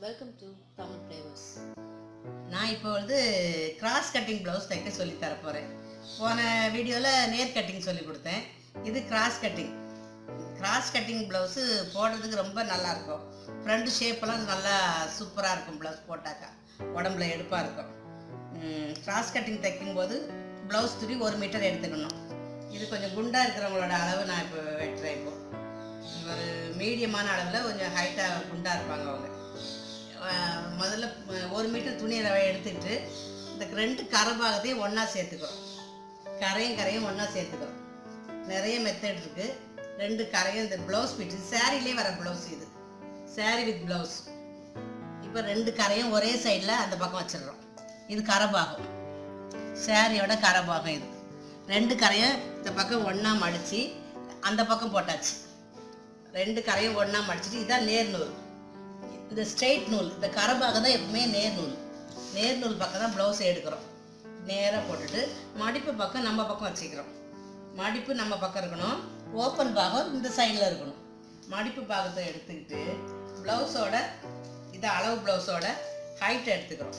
welcome to Tamil flavours நான் இப்போ வந்து கிராஸ் கட்டிங் ப்ளவுஸ் தைக்க சொல்லி தர போகிறேன் போன வீடியோவில் நேர் கட்டிங் சொல்லி கொடுத்தேன் இது cross cutting cross cutting blouse போடுறதுக்கு ரொம்ப நல்லா இருக்கும் ஃப்ரண்ட் ஷேப்பெல்லாம் நல்லா சூப்பராக இருக்கும் ப்ளவுஸ் போட்டாக்கா உடம்புல எடுப்பாக இருக்கும் கிராஸ் கட்டிங் தைக்கும்போது ப்ளவுஸ் துணி ஒரு மீட்டர் எடுத்துக்கணும் இது கொஞ்சம் குண்டாக இருக்கிறவங்களோட அளவு நான் இப்போ வெட்டுறேன் இப்போ ஒரு மீடியமான அளவில் கொஞ்சம் ஹைட்டாக குண்டாக இருப்பாங்க அவங்க அஹ் முதல்ல அஹ் ஒரு மீட்டர் துணியை ரவை எடுத்துட்டு இந்த ரெண்டு கரை பாகத்தையும் ஒன்றா சேர்த்துக்கிறோம் கரையும் கரையும் ஒன்றா சேர்த்துக்கிறோம் நிறைய மெத்தட் இருக்குது ரெண்டு கரையும் இந்த ப்ளவுஸ் பிட்டு சாரிலே வர ப்ளவுஸ் இது சாரி வித் ப்ளவுஸ் இப்போ ரெண்டு கரையும் ஒரே சைடில் அந்த பக்கம் வச்சிடுறோம் இது கரை பாகம் சாரியோட கரை பாகம் இது ரெண்டு கரையும் இந்த பக்கம் ஒன்றா மடித்து அந்த பக்கம் போட்டாச்சு ரெண்டு கரையும் ஒன்றா மடிச்சிட்டு இதான் நேர் நூல் இந்த ஸ்ட்ரெயிட் நூல் இந்த கரபாகம் தான் எப்பவுமே நேர் நூல் நேர் நூல் பக்கம் தான் ப்ளவுஸ் எடுக்கிறோம் நேராக போட்டுட்டு மடிப்பு பக்கம் நம்ம பக்கம் வச்சுக்கிறோம் மடிப்பு நம்ம பக்கம் இருக்கணும் ஓப்பன் பாகம் இந்த சைடில் இருக்கணும் மடிப்பு பாகத்தை எடுத்துக்கிட்டு ப்ளவுஸோட இது அளவு ப்ளவுஸோட ஹைட் எடுத்துக்கிறோம்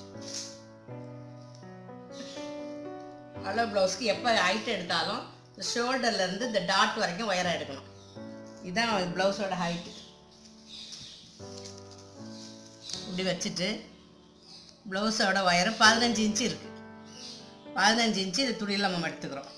அளவு ப்ளவுஸ்க்கு எப்போ ஹைட் எடுத்தாலும் இந்த ஷோல்டர்லேருந்து இந்த டாட் வரைக்கும் உயரம் எடுக்கணும் இதுதான் ப்ளவுஸோட ஹைட்டு இப்படி வச்சுட்டு ப்ளவுஸோட ஒயரம் பதினஞ்சு இன்ச்சு இருக்குது பதினஞ்சு இன்ச்சு இது துணியில் நம்ம எடுத்துக்கிறோம்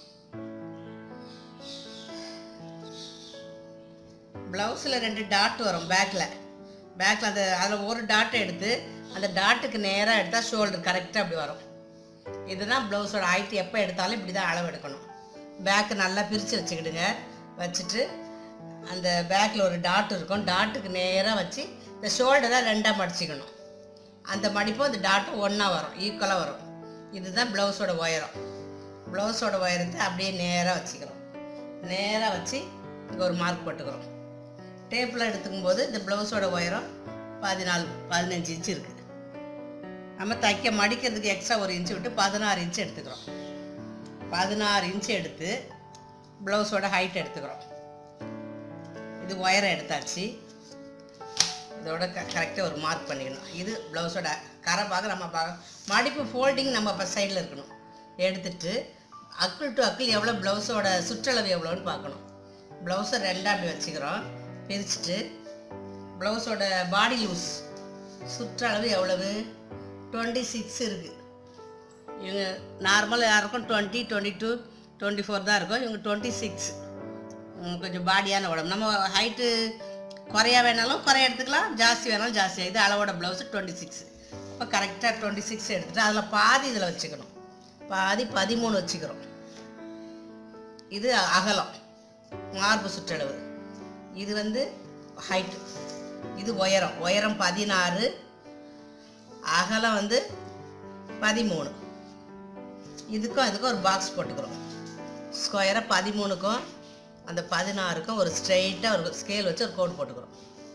ப்ளவுஸில் ரெண்டு டாட் வரும் பேக்கில் பேக்கில் அந்த அதில் ஒரு டாட்டை எடுத்து அந்த டாட்டுக்கு நேராக எடுத்தால் ஷோல்டர் கரெக்டாக அப்படி வரும் இதுதான் ப்ளவுஸோட ஹைட் எப்போ எடுத்தாலும் இப்படி தான் அளவு எடுக்கணும் பேக்கு நல்லா பிரித்து வச்சுக்கிடுங்க வச்சுட்டு அந்த பேக்கில் ஒரு டாட் இருக்கும் டாட்டுக்கு நேராக வச்சு இந்த ஷோல்டரை ரெண்டாக மடிச்சிக்கணும் அந்த மடிப்பும் அந்த டாட்டும் ஒன்றா வரும் ஈக்குவலாக வரும் இதுதான் ப்ளவுஸோட உயரம் ப்ளவுஸோட உயரத்தை அப்படியே நேராக வச்சுக்கிறோம் நேராக வச்சு இங்கே ஒரு மார்க் போட்டுக்கிறோம் டேப்பில் எடுத்துக்கும் போது இந்த ப்ளவுஸோட உயரம் பதினாலு பதினஞ்சு இன்ச்சு இருக்குது நம்ம தைக்க மடிக்கிறதுக்கு எக்ஸ்ட்ரா ஒரு இன்ச்சு விட்டு பதினாறு இன்ச்சு எடுத்துக்கிறோம் பதினாறு இன்ச்சு எடுத்து ப்ளவுஸோட ஹைட் எடுத்துக்கிறோம் இது ஒயரை எடுத்தாச்சு இதோட க கரெக்டாக ஒரு மார்க் பண்ணிக்கணும் இது ப்ளவுஸோட கரை பாகம் நம்ம பாகம் மடிப்பு ஃபோல்டிங் நம்ம இப்போ சைடில் இருக்கணும் எடுத்துட்டு அக்கிள் டு அக்கிள் எவ்வளோ ப்ளவுஸோட சுற்றளவு எவ்வளோன்னு பார்க்கணும் ப்ளவுஸை ரெண்டாக அப்படி வச்சுக்கிறோம் பிரிச்சுட்டு ப்ளவுஸோட பாடி லூஸ் சுற்றளவு எவ்வளவு டுவெண்ட்டி சிக்ஸ் இருக்குது இவங்க நார்மலாக யாருக்கும் twenty twenty two twenty four தான் இருக்கும் இவங்க டுவெண்ட்டி சிக்ஸ் கொஞ்சம் பாடியான உடம்பு நம்ம ஹைட்டு குறையா வேணாலும் குறைய எடுத்துக்கலாம் ஜாஸ்தி வேணாலும் ஜாஸ்தியாக இது அளவோட ப்ளவுஸு டுவெண்ட்டி சிக்ஸ் இப்போ கரெக்டாக டுவெண்ட்டி சிக்ஸ் எடுத்துகிட்டு அதில் பாதி இதில் வச்சுக்கணும் பாதி பதிமூணு வச்சுக்கிறோம் இது அகலம் மார்பு சுற்றளவு இது வந்து ஹைட்டு இது உயரம் உயரம் பதினாறு அகலம் வந்து பதிமூணு இதுக்கும் அதுக்கும் ஒரு பாக்ஸ் போட்டுக்கிறோம் ஸ்கொயராக பதிமூணுக்கும் அந்த பதினாறுக்கும் ஒரு ஸ்ட்ரெயிட்டாக ஒரு ஸ்கேல் வச்சு ஒரு கோட் போட்டுக்கிறோம்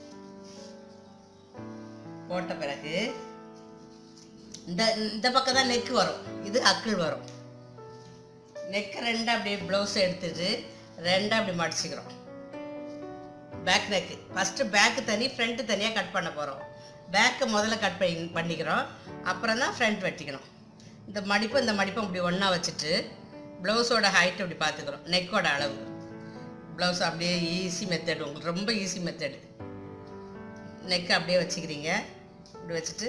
போட்ட பிறகு இந்த இந்த பக்கம் தான் நெக்கு வரும் இது அக்கிள் வரும் நெக்கு ரெண்டாக அப்படியே ப்ளவுஸ் எடுத்துட்டு ரெண்டாக அப்படி மடிச்சுக்கிறோம் பேக் நெக்கு ஃபஸ்ட்டு பேக்கு தனி ஃப்ரண்ட்டு தனியாக கட் பண்ண போகிறோம் பேக்கை முதல்ல கட் பண்ணி பண்ணிக்கிறோம் அப்புறம் தான் ஃப்ரண்ட் வெட்டிக்கணும் இந்த மடிப்பு இந்த மடிப்பை இப்படி ஒன்றா வச்சுட்டு ப்ளவுஸோட ஹைட் இப்படி பார்த்துக்கிறோம் நெக்கோட அளவு ப்ளவுஸ் அப்படியே ஈஸி மெத்தட் உங்களுக்கு ரொம்ப ஈஸி மெத்தடு நெக்கை அப்படியே வச்சுக்கிறீங்க இப்படி வச்சுட்டு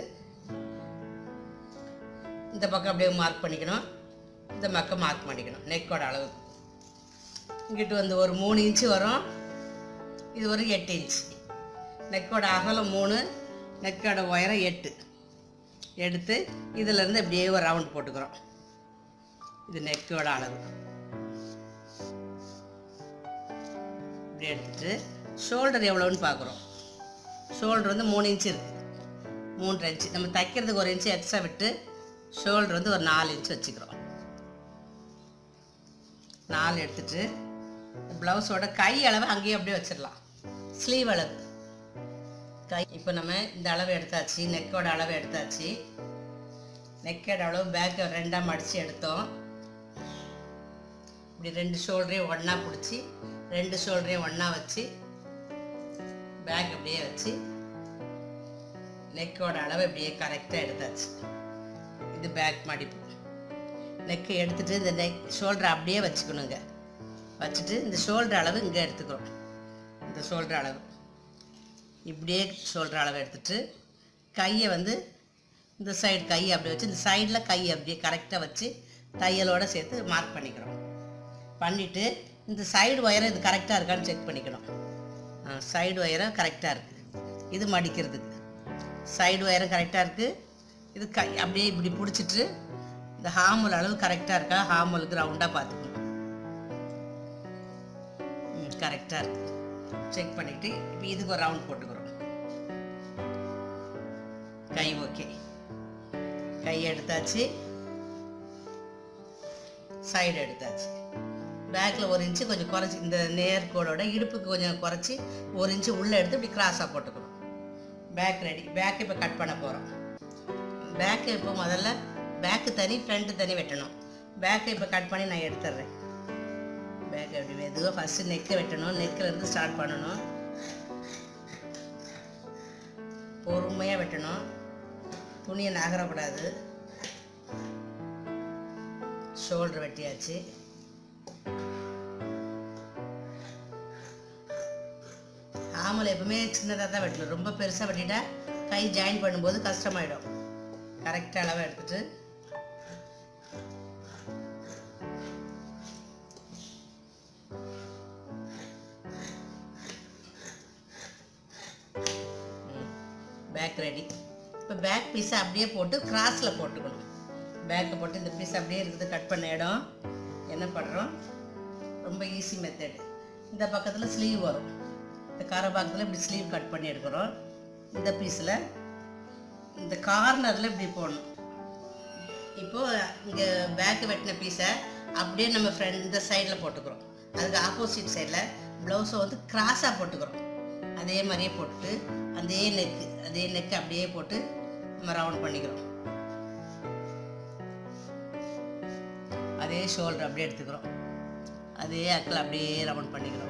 இந்த பக்கம் அப்படியே மார்க் பண்ணிக்கணும் இந்த பக்கம் மார்க் பண்ணிக்கணும் நெக்கோட அளவு இங்கிட்டு வந்து ஒரு மூணு இன்ச்சு வரும் இது ஒரு எட்டு இன்ச் நெக்கோட அகலம் மூணு நெக்கோட உயரம் எட்டு எடுத்து இதிலேருந்து அப்படியே ஒரு ரவுண்ட் போட்டுக்கிறோம் இது நெக்கோட அளவு இப்படி எடுத்துட்டு ஷோல்டர் எவ்வளோன்னு பார்க்குறோம் ஷோல்டர் வந்து மூணு இன்ச்சு இருக்குது மூன்றரை இன்ச்சு நம்ம தைக்கிறதுக்கு ஒரு இன்ச்சு எக்ஸ்ட்ரா விட்டு ஷோல்டர் வந்து ஒரு நாலு இன்ச்சு வச்சுக்கிறோம் நாலு எடுத்துட்டு ப்ளவுஸோட கை அளவு அங்கேயே அப்படியே வச்சிடலாம் ஸ்லீவ் அளவு கை இப்போ நம்ம இந்த அளவு எடுத்தாச்சு நெக்கோட அளவு எடுத்தாச்சு நெக்கோட அளவு பேக்கை ரெண்டாக மடித்து எடுத்தோம் இப்படி ரெண்டு ஷோல்டரையும் ஒன்றா பிடிச்சி ரெண்டு ஷோல்டரையும் ஒன்றா வச்சு பேக் அப்படியே வச்சு நெக்கோட அளவு இப்படியே கரெக்டாக எடுத்தாச்சு இது பேக் மடிப்பு நெக்கை எடுத்துட்டு இந்த நெக் ஷோல்டர் அப்படியே வச்சுக்கணுங்க வச்சுட்டு இந்த ஷோல்டர் அளவு இங்கே எடுத்துக்கிறோம் இந்த ஷோல்டர் அளவு இப்படியே ஷோல்டர் அளவு எடுத்துட்டு கையை வந்து இந்த சைடு கையை அப்படி வச்சு இந்த சைடில் கையை அப்படியே கரெக்டாக வச்சு தையலோடு சேர்த்து மார்க் பண்ணிக்கிறோம் பண்ணிவிட்டு இந்த சைடு ஒயரை இது கரெக்டாக இருக்கான்னு செக் பண்ணிக்கணும் சைடு ஒயரை கரெக்டாக இருக்குது இது மடிக்கிறதுக்கு சைடு ஒயரும் கரெக்டாக இருக்குது இது கை அப்படியே இப்படி பிடிச்சிட்டு இந்த ஹாமுல் அளவு கரெக்டாக இருக்கா ஹாமுலுக்கு ரவுண்டாக பார்த்துக்கணும் ம் கரெக்டாக இருக்கு செக் பண்ணிவிட்டு இப்போ இதுக்கு ஒரு ரவுண்ட் போட்டுக்கிறோம் கை ஓகே கை எடுத்தாச்சு சைடு எடுத்தாச்சு பேக்கில் ஒரு இன்ச்சு கொஞ்சம் குறைச்சி இந்த நேர்கோடோட இடுப்புக்கு கொஞ்சம் குறைச்சி ஒரு இன்ச்சு உள்ளே எடுத்து இப்படி கிராஸாக போட்டுக்கணும் பேக் ரெடி பேக் இப்போ கட் பண்ண போகிறோம் பேக்கு இப்போ முதல்ல பேக்கு தனி ஃப்ரண்ட்டு தனி வெட்டணும் பேக்கை இப்போ கட் பண்ணி நான் எடுத்துட்றேன் பேக் எப்படி மெதுவாக ஃபஸ்ட்டு நெக்கை வெட்டணும் நெக்கில் இருந்து ஸ்டார்ட் பண்ணணும் பொறுமையாக வெட்டணும் துணியை நகரக்கூடாது ஷோல்டர் வெட்டியாச்சு ஆமலை எப்பவுமே சின்னதாக தான் வெட்டணும் ரொம்ப பெருசாக வெட்டிட்டா கை ஜாயின் பண்ணும்போது கஷ்டமாயிடும் கரெக்ட் அளவை எடுத்துட்டு பேக் ரெடி இப்போ பேக் பீஸை அப்படியே போட்டு கிராஸில் போட்டுக்கணும் பேக்கை போட்டு இந்த பீஸ் அப்படியே இருக்குது கட் பண்ண இடம் என்ன பண்ணுறோம் ரொம்ப ஈஸி மெத்தடு இந்த பக்கத்தில் ஸ்லீவ் வரும் இந்த காரபாக்கத்தில் இப்படி ஸ்லீவ் கட் பண்ணி எடுக்கிறோம் இந்த பீஸில் இந்த கார்னரில் இப்படி போடணும் இப்போது இங்கே பேக்கு வெட்டின பீஸை அப்படியே நம்ம ஃப்ரண்ட் இந்த சைடில் போட்டுக்கிறோம் அதுக்கு ஆப்போசிட் சைடில் ப்ளவுஸை வந்து கிராஸாக போட்டுக்கிறோம் அதே மாதிரியே போட்டு அதே நெக்கு அதே நெக்கு அப்படியே போட்டு நம்ம ரவுண்ட் பண்ணிக்கிறோம் அதே ஷோல்டர் அப்படியே எடுத்துக்கிறோம் அதே அக்கில் அப்படியே ரவுண்ட் பண்ணிக்கிறோம்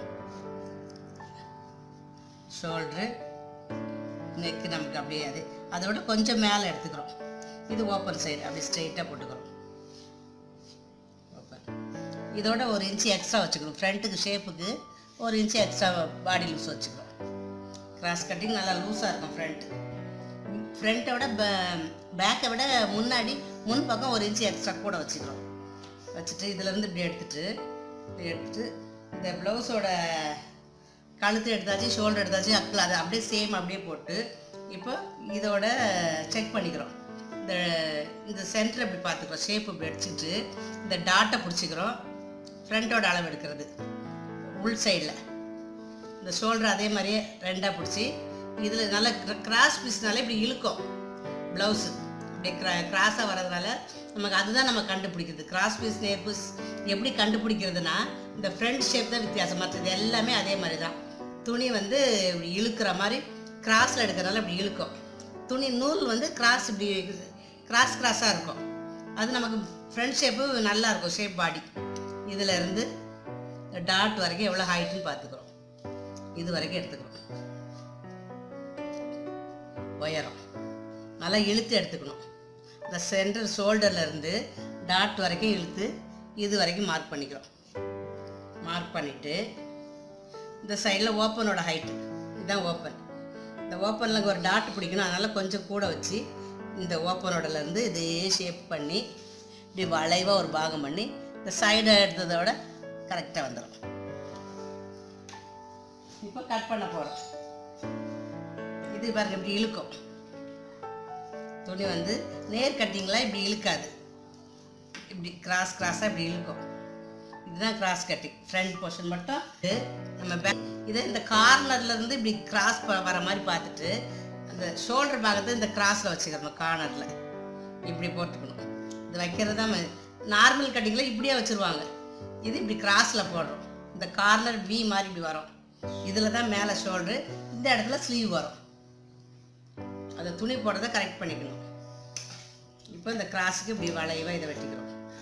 ஷோல்ட்ரு நெக்கு நமக்கு அப்படியே அது அதோட கொஞ்சம் மேலே எடுத்துக்கிறோம் இது ஓப்பன் சைடு அப்படியே ஸ்ட்ரெயிட்டாக போட்டுக்கிறோம் ஓப்பன் இதோட ஒரு இன்ச்சு எக்ஸ்ட்ரா வச்சுக்கணும் ஃப்ரண்ட்டுக்கு ஷேப்புக்கு ஒரு இன்ச்சு எக்ஸ்ட்ரா பாடி லூஸ் வச்சுக்கணும் கிராஸ் கட்டிங் நல்லா லூஸாக இருக்கும் ஃப்ரண்ட் ஃப்ரண்ட்டோட பேக்கை விட முன்னாடி முன் பக்கம் ஒரு இன்ச்சு எக்ஸ்ட்ரா கூட வச்சுக்கிறோம் வச்சுட்டு இதுலேருந்து இப்படி எடுத்துட்டு இப்படி எடுத்துட்டு இந்த ப்ளவுஸோட கழுத்து எடுத்தாச்சு ஷோல்டர் எடுத்தாச்சு அக்கில் அதை அப்படியே சேம் அப்படியே போட்டு இப்போ இதோட செக் பண்ணிக்கிறோம் இந்த இந்த சென்டர் இப்படி பார்த்துக்கிறோம் ஷேப் இப்படி அடிச்சுட்டு இந்த டாட்டை பிடிச்சிக்கிறோம் ஃப்ரண்ட்டோட அளவு எடுக்கிறது உள் சைடில் இந்த ஷோல்டர் அதே மாதிரியே ரெண்டாக பிடிச்சி இதில் நல்லா கிராஸ் பீஸ்னாலே இப்படி இழுக்கும் ப்ளவுஸு அப்படியே கிரா கிராஸாக வர்றதுனால நமக்கு அதுதான் நம்ம கண்டுபிடிக்கிறது கிராஸ் பீஸ் நேர் பீஸ் எப்படி கண்டுபிடிக்கிறதுனா இந்த ஃப்ரண்ட் ஷேப் தான் வித்தியாசம் மற்றது எல்லாமே அதே மாதிரி தான் துணி வந்து இப்படி இழுக்கிற மாதிரி கிராஸில் எடுக்கிறனால இப்படி இழுக்கும் துணி நூல் வந்து கிராஸ் இப்படி கிராஸ் கிராஸாக இருக்கும் அது நமக்கு ஃப்ரண்ட் ஷேப்பு நல்லா இருக்கும் ஷேப் பாடி இதில் இருந்து டாட் வரைக்கும் எவ்வளோ ஹைட்டுன்னு பார்த்துக்கிறோம் இது வரைக்கும் எடுத்துக்கிறோம் உயரம் நல்லா இழுத்து எடுத்துக்கணும் இந்த சென்டர் ஷோல்டர்ல இருந்து டாட் வரைக்கும் இழுத்து இது வரைக்கும் மார்க் பண்ணிக்கிறோம் மார்க் பண்ணிவிட்டு இந்த சைடில் ஓப்பனோட ஹைட்டு இதுதான் ஓப்பன் இந்த ஓப்பனில் ஒரு டாட் பிடிக்கணும் அதனால் கொஞ்சம் கூட வச்சு இந்த ஓப்பனோடலேருந்து இதே ஷேப் பண்ணி இப்படி வளைவாக ஒரு பாகம் பண்ணி இந்த சைடை எடுத்ததோட கரெக்டாக வந்துடும் இப்போ கட் பண்ண போகிறோம் இது பாருங்க இப்படி இழுக்கும் துணி வந்து நேர் கட்டிங்லாம் இப்படி இழுக்காது இப்படி கிராஸ் கிராஸாக இப்படி இழுக்கும் இதுதான் கிராஸ் கட்டிங் ஃப்ரண்ட் போர்ஷன் மட்டும் இது நம்ம பேக் இதை இந்த கார்னர்ல இருந்து இப்படி கிராஸ் வர மாதிரி பார்த்துட்டு அந்த ஷோல்டர் பாகத்தை இந்த கிராஸில் வச்சுக்கிறணும் கார்னரில் இப்படி போட்டுக்கணும் இது வைக்கிறது தான் நார்மல் கட்டிங்கில் இப்படியே வச்சுருவாங்க இது இப்படி கிராஸில் போடுறோம் இந்த கார்னர் வி மாதிரி இப்படி வரும் இதில் தான் மேலே ஷோல்டரு இந்த இடத்துல ஸ்லீவ் வரும் அந்த துணி போடுறதை கரெக்ட் பண்ணிக்கணும் இப்போ இந்த கிராஸுக்கு இப்படி வளைவாக இதை வெட்டிக்கிறோம்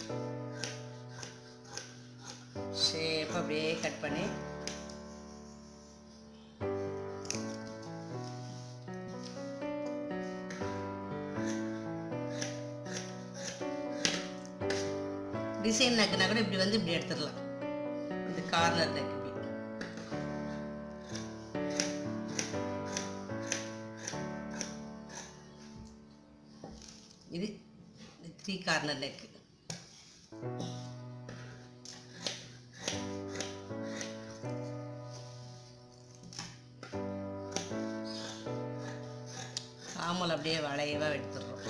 ஷேப் அப்படியே கட் பண்ணி டிசைன் நெக்குனா கூட இப்படி வந்து இப்படி எடுத்துடலாம் இது கார்னர் நெக் இப்படி இது த்ரீ கார்னர் நெக் ஆமல் அப்படியே வளையவா எடுத்துடுறோம்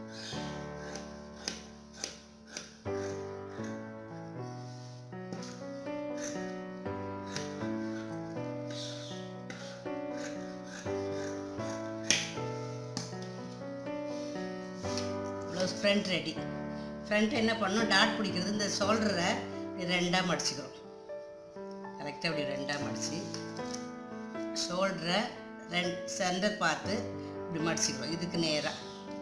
ப்ளவுஸ் ஃப்ரண்ட் ரெடி ஃப்ரண்ட் என்ன பண்ணணும் டாட் பிடிக்கிறது இந்த ஷோல்டரை ரெண்டாக மடிச்சுக்கிறோம் கரெக்டாக அப்படி ரெண்டாக மடிச்சு ஷோல்டரை ரெண்டு சென்டர் பார்த்து இப்படி மடிச்சுக்கிறோம் இதுக்கு நேராக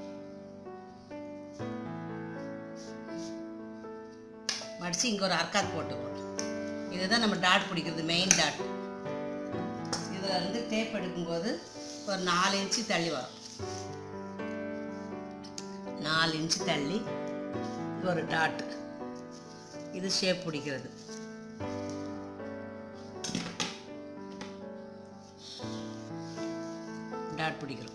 மடிச்சு இங்கே ஒரு அர்க்காத் போட்டுக்கிறோம் இதுதான் நம்ம டாட் பிடிக்கிறது மெயின் டாட் இதில் இருந்து டேப் எடுக்கும்போது ஒரு நாலு இன்ச்சு தள்ளி வரும் நாலு இன்ச்சு தள்ளி இது ஒரு டாட் இது ஷேப் பிடிக்கிறது டாட் பிடிக்கிறோம்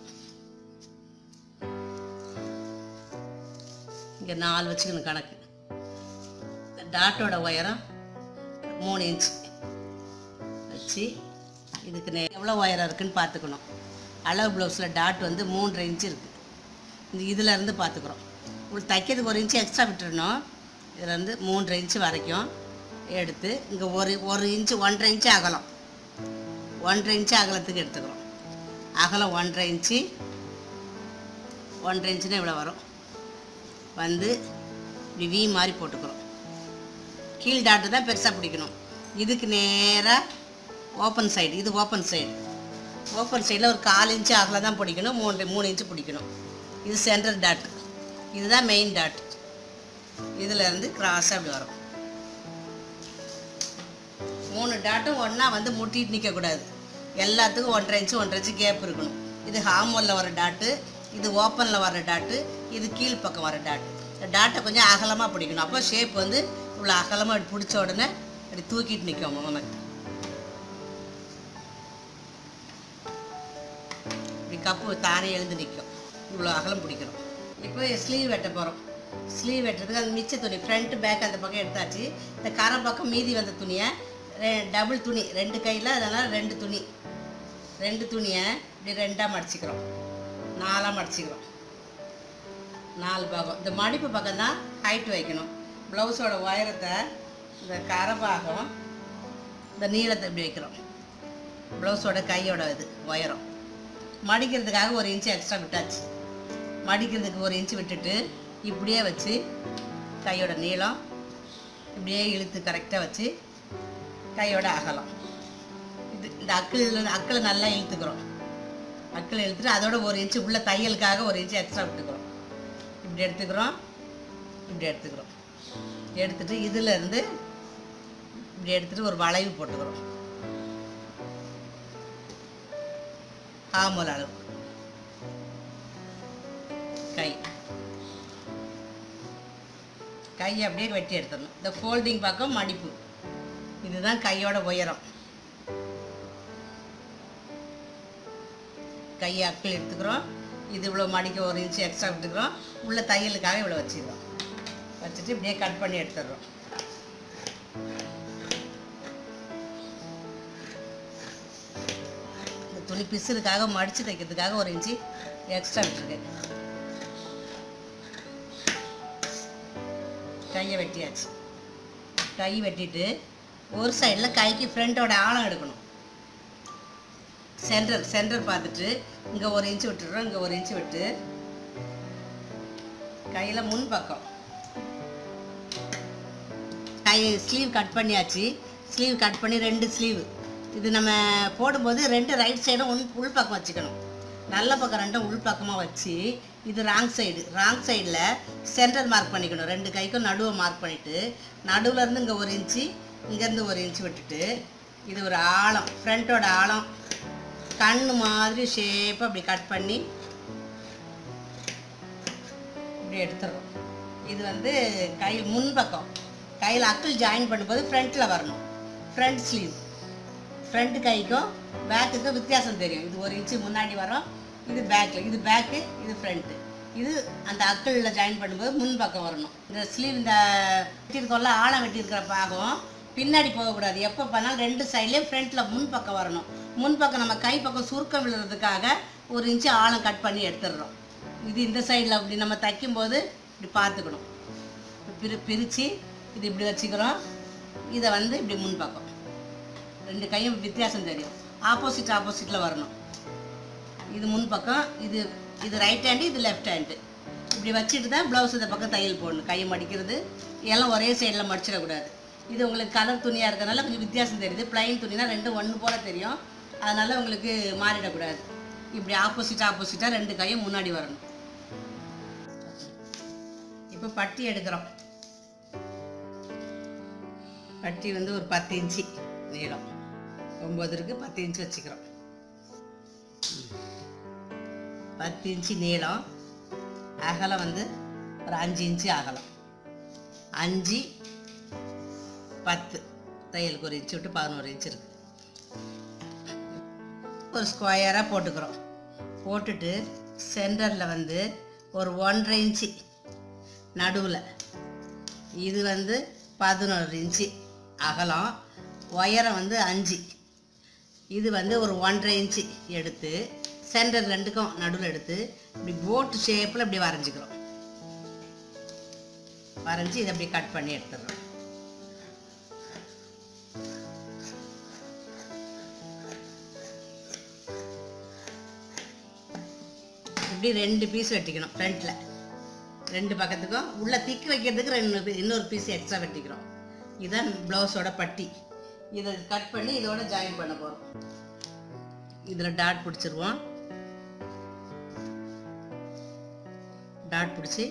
இங்கே நாலு வச்சுக்கணும் கணக்கு இந்த டாட்டோட உயரம் மூணு இன்ச் வச்சு இதுக்கு நே எவ்வளோ உயரம் இருக்குன்னு பார்த்துக்கணும் அளவு ப்ளவுஸில் டாட் வந்து மூன்றரை இன்ச்சு இருக்குது இந்த இதில் இருந்து பார்த்துக்குறோம் உங்களுக்கு தைக்கிறதுக்கு ஒரு இன்ச்சு எக்ஸ்ட்ரா விட்டுறணும் இதில் இருந்து மூன்றரை இன்ச்சு வரைக்கும் எடுத்து இங்கே ஒரு ஒரு இன்ச்சு ஒன்றரை இன்ச்சு அகலம் ஒன்றரை இன்ச்சு அகலத்துக்கு எடுத்துக்கிறோம் அகலம் ஒன்றரை இன்ச்சு ஒன்றரை இன்ச்சுனா இவ்வளோ வரும் வந்து இப்படி வி மாதிரி போட்டுக்கிறோம் கீழ் டாட்டு தான் பெருசாக பிடிக்கணும் இதுக்கு நேராக ஓப்பன் சைடு இது ஓப்பன் சைடு ஓப்பன் சைடில் ஒரு கால் இன்ச்சு அகலம் தான் பிடிக்கணும் மூன்று மூணு இன்ச்சு பிடிக்கணும் இது சென்டர் டாட் இதுதான் மெயின் டாட் இதில் இருந்து கிராஸாக அப்படி வரும் மூணு டாட்டும் ஒன்றா வந்து முட்டிட்டு நிற்கக்கூடாது எல்லாத்துக்கும் ஒன்றரை இன்ச்சு ஒன்றரை இன்ச்சு கேப் இருக்கணும் இது ஹார்மோனில் வர டாட்டு இது ஓப்பனில் வர டாட்டு இது கீழ் பக்கம் வர டாட் இந்த டாட்டை கொஞ்சம் அகலமாக பிடிக்கணும் அப்போ ஷேப் வந்து இவ்வளோ அகலமாக இப்படி பிடிச்ச உடனே இப்படி தூக்கிட்டு நிற்கும் உனக்கு இப்படி கப்பு தானே எழுந்து நிற்கும் இவ்வளோ அகலம் பிடிக்கணும் இப்போ ஸ்லீவ் வெட்ட போகிறோம் ஸ்லீவ் வெட்டுறதுக்கு அந்த மிச்ச துணி ஃப்ரண்ட் பேக் அந்த பக்கம் எடுத்தாச்சு இந்த கரை பக்கம் மீதி வந்த துணியை டபுள் துணி ரெண்டு கையில் அதனால் ரெண்டு துணி ரெண்டு துணியை இப்படி ரெண்டாக மடிச்சுக்கிறோம் நாலாக மடிச்சுக்கிறோம் நாலு பாகம் இந்த மடிப்பு பக்கம் தான் ஹைட் வைக்கணும் ப்ளவுஸோட உயரத்தை இந்த கரை பாகம் இந்த நீளத்தை இப்படி வைக்கிறோம் ப்ளவுஸோட கையோட இது உயரம் மடிக்கிறதுக்காக ஒரு இன்ச்சு எக்ஸ்ட்ரா விட்டாச்சு மடிக்கிறதுக்கு ஒரு இன்ச்சு விட்டுட்டு இப்படியே வச்சு கையோட நீளம் இப்படியே இழுத்து கரெக்டாக வச்சு கையோட அகலம் இது இந்த அக்கிள் அக்களை நல்லா இழுத்துக்கிறோம் அக்களை இழுத்துட்டு அதோட ஒரு இன்ச்சு உள்ள தையலுக்காக ஒரு இன்ச்சு எக்ஸ்ட்ரா விட்டுக்கிறோம் இப்படி எடுத்துக்கிறோம் இப்படி எடுத்துக்கிறோம் எடுத்துட்டு இதுல இருந்து இப்படி எடுத்துட்டு ஒரு வளைவு போட்டுக்கிறோம் ஆமூல் அளவு கை கை அப்படியே வெட்டி எடுத்துடணும் இந்த ஃபோல்டிங் பக்கம் மடிப்பு இதுதான் கையோட உயரம் கை அக்கிள் எடுத்துக்கிறோம் இது இவ்வளோ மடிக்க ஒரு இன்ச்சு எக்ஸ்ட்ரா விட்டுக்கிறோம் உள்ள தையலுக்காக இவ்வளோ வச்சுக்கிறோம் வச்சுட்டு இப்படியே கட் பண்ணி எடுத்துடுறோம் இந்த துணி பிசுறதுக்காக மடித்து தைக்கிறதுக்காக ஒரு இன்ச்சு எக்ஸ்ட்ரா விட்டுருக்கேன் கையை வெட்டியாச்சு கை வெட்டிட்டு ஒரு சைடில் கைக்கு ஃப்ரண்ட்டோட ஆழம் எடுக்கணும் சென்டர் சென்டர் பார்த்துட்டு இங்கே ஒரு இன்ச்சு விட்டுடுறோம் இங்கே ஒரு இன்ச்சு விட்டு கையில் முன் பக்கம் கை ஸ்லீவ் கட் பண்ணியாச்சு ஸ்லீவ் கட் பண்ணி ரெண்டு ஸ்லீவ் இது நம்ம போடும்போது ரெண்டு ரைட் சைடும் உள் உள் பக்கம் வச்சுக்கணும் நல்ல பக்கம் ரெண்டும் உள் பக்கமாக வச்சு இது ராங் சைடு ராங் சைடில் சென்டர் மார்க் பண்ணிக்கணும் ரெண்டு கைக்கும் நடுவை மார்க் பண்ணிவிட்டு நடுவுலேருந்து இங்கே ஒரு இன்ச்சு இங்கேருந்து ஒரு இன்ச்சு விட்டுட்டு இது ஒரு ஆழம் ஃப்ரண்ட்டோட ஆழம் கண் மாதிரி ஷேப்பாக அப்படி கட் பண்ணி இப்படி எடுத்துடுறோம் இது வந்து கை முன்பக்கம் கையில் அக்கிள் ஜாயின் பண்ணும்போது ஃப்ரண்ட்டில் வரணும் ஃப்ரண்ட் ஸ்லீவ் ஃப்ரண்ட் கைக்கும் பேக்குக்கும் வித்தியாசம் தெரியும் இது ஒரு இன்ச்சு முன்னாடி வரும் இது பேக்கில் இது பேக்கு இது ஃப்ரண்ட்டு இது அந்த அக்கிளில் ஜாயின் பண்ணும்போது முன் பக்கம் வரணும் இந்த ஸ்லீவ் இந்த வெட்டியிருக்கோம்ல ஆழம் வெட்டியிருக்கிற பாகம் பின்னாடி போகக்கூடாது எப்போ பண்ணாலும் ரெண்டு சைட்லேயும் ஃப்ரண்ட்டில் முன் பக்கம் வரணும் முன் பக்கம் நம்ம கை பக்கம் சுருக்கம் விழுறதுக்காக ஒரு இன்ச்சு ஆழம் கட் பண்ணி எடுத்துடுறோம் இது இந்த சைடில் இப்படி நம்ம தைக்கும்போது இப்படி பார்த்துக்கணும் பிரி பிரித்து இது இப்படி வச்சுக்கிறோம் இதை வந்து இப்படி முன் பக்கம் ரெண்டு கையும் வித்தியாசம் தெரியும் ஆப்போசிட் ஆப்போசிட்டில் வரணும் இது முன் பக்கம் இது இது ரைட் ஹேண்டு இது லெஃப்ட் ஹேண்டு இப்படி வச்சுட்டு தான் ப்ளவுஸ் இந்த பக்கம் தையல் போடணும் கையை மடிக்கிறது எல்லாம் ஒரே சைடில் மடிச்சிடக்கூடாது இது உங்களுக்கு கலர் துணியாக இருக்கிறனால கொஞ்சம் வித்தியாசம் தெரியுது ப்ளைன் துணினா ரெண்டும் ஒன்று போல தெரியும் அதனால் உங்களுக்கு மாறிடக்கூடாது இப்படி ஆப்போசிட் ஆப்போசிட்டாக ரெண்டு கையும் முன்னாடி வரணும் இப்போ பட்டி எடுக்கிறோம் பட்டி வந்து ஒரு பத்து இன்ச்சு நீளம் ஒம்பது இருக்கு பத்து இன்ச்சு வச்சுக்கிறோம் பத்து இன்ச்சு நீளம் அகலம் வந்து ஒரு அஞ்சு இன்ச்சு அகலம் அஞ்சு பத்து தையலுக்கு ஒரு இன்ச்சு விட்டு பதினோரு இன்ச்சு இருக்கு ஒரு ஸ்கொயராக போட்டுக்கிறோம் போட்டுட்டு சென்டரில் வந்து ஒரு ஒன்றரை இன்ச்சு நடுவில் இது வந்து பதினோரு இன்ச்சு அகலம் உயரம் வந்து அஞ்சு இது வந்து ஒரு ஒன்றரை இன்ச்சு எடுத்து சென்டர் ரெண்டுக்கும் நடுவில் எடுத்து இப்படி போட்டு ஷேப்பில் இப்படி வரைஞ்சிக்கிறோம் வரைஞ்சி இதை அப்படி கட் பண்ணி எடுத்துடுறோம் இப்படி ரெண்டு பீஸ் வெட்டிக்கணும் ஃப்ரண்ட்டில் ரெண்டு பக்கத்துக்கும் உள்ள திக்கு வைக்கிறதுக்கு ரெண்டு பீ- இன்னொரு பீஸ் எக்ஸ்ட்ரா வெட்டிக்கிறோம் இதுதான் ப்ளவுஸோட பட்டி இதை கட் பண்ணி இதோட ஜாயின் பண்ண போகிறோம் இதில் டாட் பிடிச்சிருவோம் டாட் பிடிச்சி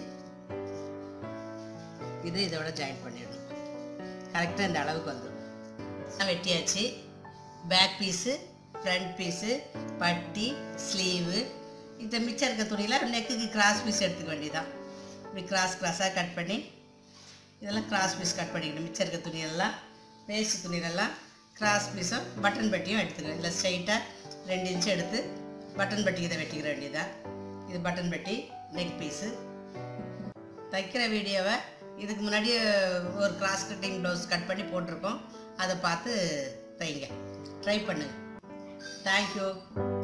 இதை இதோட ஜாயின் பண்ணிடணும் கரெக்டாக இந்த அளவுக்கு வந்துடும் வெட்டியாச்சு பேக் பீஸு ஃப்ரண்ட் பீஸு பட்டி ஸ்லீவு இந்த மிச்சம் இருக்க துணியில் நெக்குக்கு கிராஸ் பீஸ் எடுத்துக்க வேண்டியதான் இப்படி கிராஸ் கிராஸாக கட் பண்ணி இதெல்லாம் கிராஸ் பீஸ் கட் பண்ணிக்கணும் மிச்சம் இருக்க துணியெல்லாம் வேஸ்ட் துணியிலெல்லாம் கிராஸ் பீஸும் பட்டன் பட்டியும் எடுத்துக்கணும் இல்லை ஸ்ட்ரைட்டாக ரெண்டு இன்ச் எடுத்து பட்டன் பட்டி இதை வெட்டிக்கிற வேண்டியதான் இது பட்டன் பட்டி நெக் பீஸு தைக்கிற வீடியோவை இதுக்கு முன்னாடி ஒரு கிராஸ் கட்டிங் ப்ளவுஸ் கட் பண்ணி போட்டிருக்கோம் அதை பார்த்து தைங்க ட்ரை பண்ணுங்க தேங்க்யூ